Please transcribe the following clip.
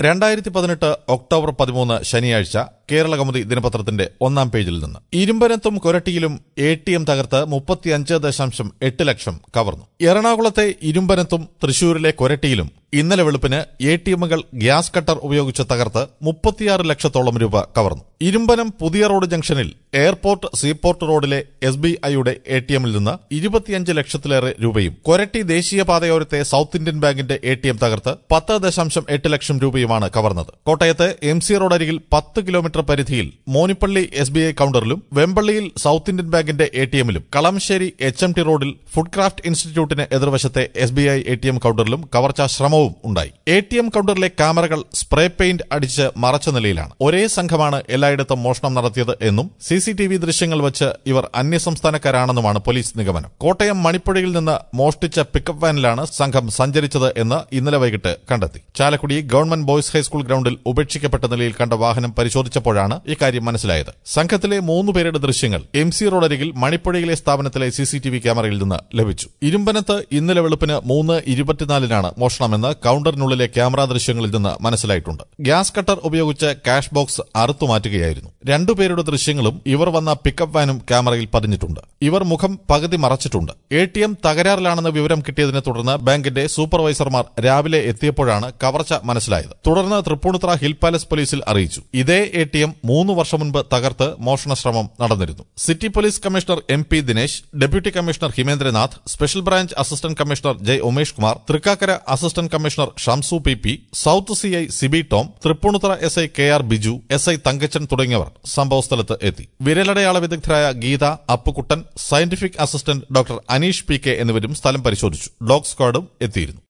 രണ്ടായിരത്തി പതിനെട്ട് ഒക്ടോബർ പതിമൂന്ന് ശനിയാഴ്ച കേരള കൗമുദി ദിനപത്രത്തിന്റെ ഒന്നാം പേജിൽ നിന്ന് ഇരുമ്പനത്തും കൊരട്ടിയിലും എ ടി എം തകർത്ത് മുപ്പത്തിയഞ്ച് ദശാംശം എട്ട് ലക്ഷം കവർന്നു എറണാകുളത്തെ ഇരുമ്പനത്തും തൃശൂരിലെ കൊരട്ടിയിലും ഇന്നലെ വെളുപ്പിന് എ ടി എമ്മുകൾ ഗ്യാസ് കട്ടർ ഉപയോഗിച്ച് തകർത്ത് മുപ്പത്തിയാറ് ലക്ഷത്തോളം രൂപ കവർന്നു ഇരുമ്പനം പുതിയ റോഡ് ജംഗ്ഷനിൽ എയർപോർട്ട് സീപോർട്ട് റോഡിലെ എസ് ബി ഐയുടെ എ ടി എമ്മിൽ നിന്ന് ഇരുപത്തിയഞ്ച് ലക്ഷത്തിലേറെ രൂപയും കൊരട്ടി ദേശീയപാതയോരത്തെ സൌത്ത് ഇന്ത്യൻ ബാങ്കിന്റെ എ ടി എം തകർത്ത് പത്ത് ദശാംശം എട്ട് ലക്ഷം രൂപയുമാണ് കവർന്നത് കോട്ടയത്ത് എം സി റോഡ് അരികിൽ പത്ത് കിലോമീറ്റർ പരിധിയിൽ മോനിപ്പള്ളി എസ് ബി ഐ കൌണ്ടറിലും വെമ്പള്ളിയിൽ സൌത്ത് ഇന്ത്യൻ ബാങ്കിന്റെ എ ടി എമ്മിലും കളമശ്ശേരി എച്ച് എം ടി റോഡിൽ ഫുഡ് ക്രാഫ്റ്റ് ഇൻസ്റ്റിറ്റ്യൂട്ടിന് എതിർവശത്തെ S B I A T M കൌണ്ടറിലും കവർച്ചാ ശ്രമവും ഉണ്ടായി എ ടി എം കൌണ്ടറിലെ ക്യാമറകൾ സ്പ്രേ പെയിന്റ് അടിച്ച് മറച്ച നിലയിലാണ് ഒരേ സംഘമാണ് എല്ലായിടത്തും മോഷണം നടത്തിയത് എന്നും സി സി ടി വി ദൃശ്യങ്ങൾ വെച്ച് ഇവർ അന്യസംസ്ഥാനക്കാരാണെന്നുമാണ് പോലീസ് നിഗമനം കോട്ടയം മണിപ്പുഴയിൽ നിന്ന് മോഷ്ടിച്ച പിക്കപ്പ് വാനിലാണ് സംഘം സഞ്ചരിച്ചത് എന്ന് ഇന്നലെ വൈകിട്ട് കണ്ടെത്തി ചാലക്കുടി ഗവൺമെന്റ് ബോയ്സ് ഹൈസ്കൂൾ ഗ്രൌണ്ടിൽ ഉപേക്ഷിക്കപ്പെട്ട നിലയിൽ കണ്ട വാഹനം പരിശോധിച്ചപ്പോഴാണ് ഇക്കാര്യം മനസ്സിലായത് സംഘത്തിലെ മൂന്ന് പേരുടെ ദൃശ്യങ്ങൾ എം സി റോഡ് അരികിൽ മണിപ്പുഴയിലെ സ്ഥാപനത്തിലെ സി സി ടി വി ക്യാമറയിൽ നിന്ന് ലഭിച്ചു ഇരുമ്പനത്ത് ഇന്നലെ വെളുപ്പിന് മൂന്ന് ഇരുപത്തിനാലിനാണ് മോഷണമെന്ന് കൌണ്ടറിനുള്ളിലെ ക്യാമറ ദൃശ്യങ്ങളിൽ നിന്ന് മനസ്സിലായിട്ടുണ്ട് ഗ്യാസ് കട്ടർ ഉപയോഗിച്ച് ക്യാഷ് ബോക്സ് അറുത്തുമാറ്റുകയായിരുന്നു രണ്ടുപേരുടെ ദൃശ്യങ്ങളും ഇവർ വന്ന പിക്കപ്പ് വാനും ക്യാമറയിൽ പതിഞ്ഞിട്ടുണ്ട് ഇവർ മുഖം പകുതി മറച്ചിട്ടുണ്ട് എ ടി എം തകരാറിലാണെന്ന് വിവരം കിട്ടിയതിനെ തുടർന്ന് ബാങ്കിന്റെ സൂപ്പർവൈസർമാർ രാവിലെ എത്തിയപ്പോഴാണ് കവർച്ച മനസ്സിലായത് തുടർന്ന് തൃപ്പൂണിത്തുറ ഹിൽ പാലസ് പോലീസിൽ അറിയിച്ചു ഇതേ എ ടി എം മൂന്ന് വർഷം മുൻപ് തകർത്ത് മോഷണ ശ്രമം നടന്നിരുന്നു city police commissioner M P Dinesh deputy commissioner Himendranath special branch assistant commissioner Jai Umesh Kumar Thrikkakara assistant commissioner Shamsu P P south C I Sibi Tom Thrippunithura S I K R Biju S I Thankachan തുടങ്ങിയവർ സംഭവസ്ഥലത്ത് എത്തി വിരലടയാള വിദഗ്ധരായ Geetha Appukuttan scientific assistant doctor Aneesh P K എന്നിവരും സ്ഥലം പരിശോധിച്ചു ഡോഗ് സ്ക്വാഡും എത്തിയിരുന്നു